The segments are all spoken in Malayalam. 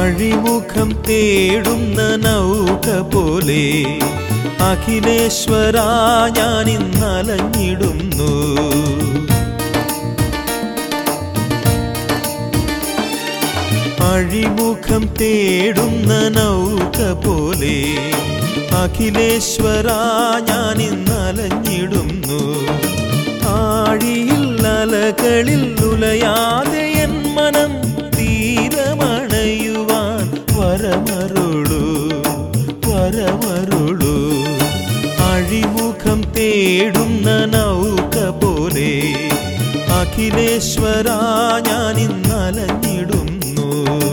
അഴിമുഖം തേടുന്ന നൗക പോലെ അഖിലേശ്വര ഞാൻ ഇന്നലഞ്ഞിടുന്നു അഴിമുഖം തേടുന്ന നൗക പോലെ അഖിലേശ്വര ഞാൻ ഇന്നലഞ്ഞിടുന്നു ആഴിയിൽ അലകളിൽ ഉലയാതെ എൻ മനം തീരമണയുവാൻ വരമരുളു വരമരുളു അഴിമുഖം തേടുന്ന നൗക പോലെ അഖിലേശ്വര ഞാൻ ഇന്നലഞ്ഞിടുന്നു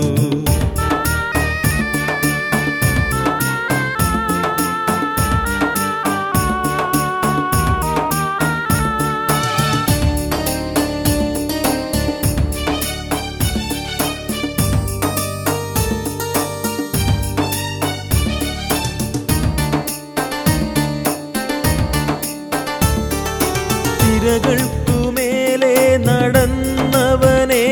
തിരകൾക്കുമേലെ നടന്നവനെ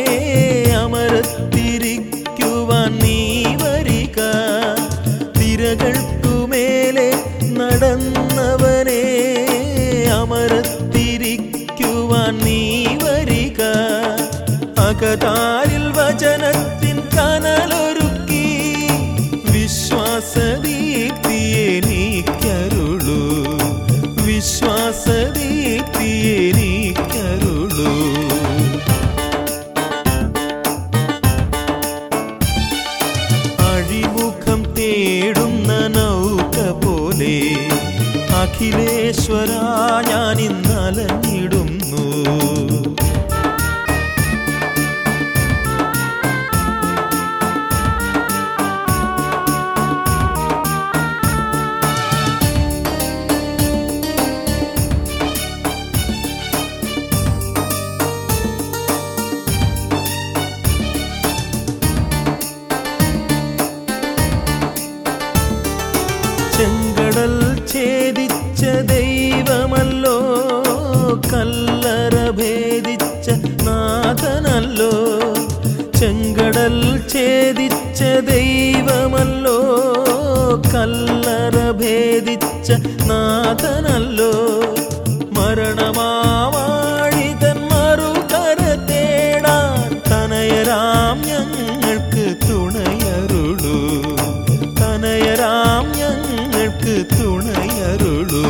അമരത്തിരിക്കുവാൻ നീ വരിക തിരകൾക്കുമേലെ നടന്നവനെ അമരത്തിരിക്കുവാൻ നീ വരിക അകതാരിൽ വചനത്തിൻ കനലൊരുക്കി വിശ്വാസദീപ്തിയെ നീക്കരുളൂ വിശ്വാസദീപ്തിയെ നീക്കരുളൂ അഴിമുഖം തേടുന്ന നൗക പോലെ അഖിലേശ്വര ഞാൻ ഇന്നലഞ്ഞിടുന്നു ചെങ്കടൽ ഛേദിച്ച ദൈവമല്ലോ കല്ലറ ഭേദിച്ച നാഥനല്ലോ ചെങ്കടൽ ഛേദിച്ച ദൈവമല്ലോ കല്ലറ ഭേദിച്ച നാഥനല്ലോ മരണമാവാഴിതൻ മറുകര തേടാൻ തനയരാം ഞങ്ങൾക്ക് തുണയരുളൂ തനയരാം ഞങ്ങൾക്ക് തുണയരുളൂ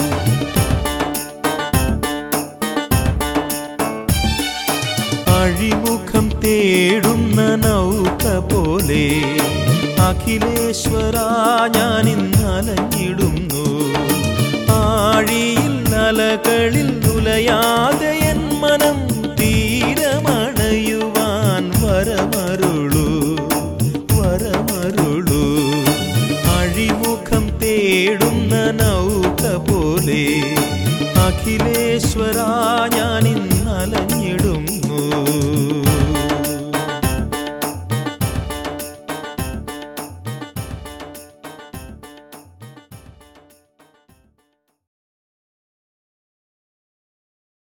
അഴിമുഖം തേടുന്ന നൗക പോലെ അഖിലേശ്വര ഞാൻ ഇന്നലഞ്ഞിടുന്നു ആഴിയിൽ അലകളിൽ ഉലയാതെ എൻ മനം തീരമണയുവാൻ വരമരുളൂ വരമരുളൂ അഴിമുഖം തേടുന്ന നൗക പോലെ അഖിലേശ്വര